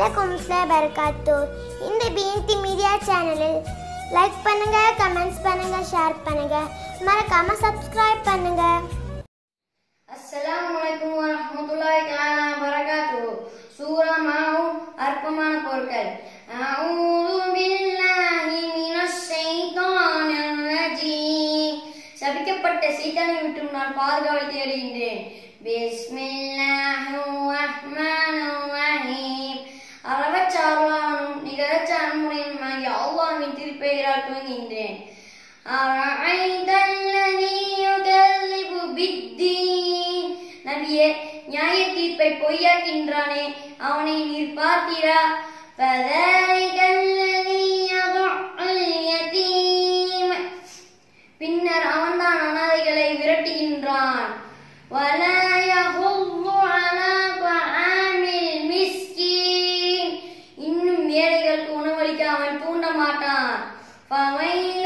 வலைக்கும் பரக்காத்து இந்த பிஎன்டி மீடியா சேனலில் லைக் பண்ணுங்க கமெண்ட்ஸ் பண்ணுங்க ஷேர் பண்ணுங்க மறக்காம சப்ஸ்கிரைப் பண்ணுங்க அஸ்ஸலாமு அலைக்கும் வரஹ்மத்துல்லாஹி தஆலா பரகாத்துஹு சூரா மாவும் அற்பமான பொருட்கள் அஊது பில்லாஹி மினஷ் ஷைத்தானிர் ரஜீம் சபிக்கப்பட்ட சீத்தானை விட்டு நான் பாதுகாவல் தேடுகின்றேன் பிஸ்மில்லாஹிர் ரஹ்மானிர் ரஹீம் அறவச்சார்வானும் நிகரச்சான்முறையுமாகிய அல்லாஹ்வின் திருப்பெயரால் துவங்குகின்றேன் أرأيت الذي يكذب بالدين நபியே நியாய தீர்ப்பை பொய்யாக்கின்றானே அவனை நீர் பார்த்தீரா فذلك الذي يضع اليتيم பின்னர் அவன்தான் அனாதைகளை விரட்டுகின்றான் ولا يحض على طعام المسكين இன்னும் ஏழைகளுக்கு உணவளிக்க அவன் தூண்ட மாட்டான் فويل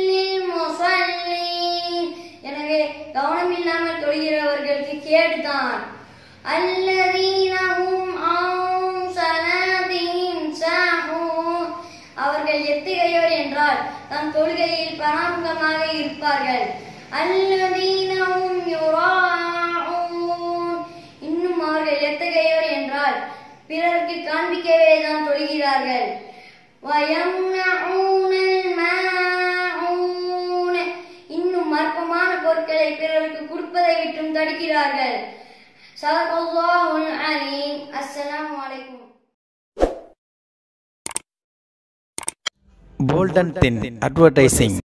للمصلين எனவே கவனமில்லாமல் தொழுகிறவர்களுக்கு கேடுதான் الذين هم عن صلاتهم ساهون அவர்கள் எத்தகையோர் என்றால் தம் தொழுகையில் பராமுகமாக இருப்பார்கள் الذين هم يراعون இன்னும் அவர்கள் எத்தகையோர் என்றால் பிறருக்கு காண்பிக்கவே தான் தொழுகிறார்கள் ويمنعون الماعون இன்னும் அற்பமான பொருட்களை பிறருக்கு கொடுப்பதை விட்டும் தடுக்கிறார்கள் சதகல்லாஹுல் அலீம் அஸ்ஸலாமு அலைக்கும் Bolden 10 Advertising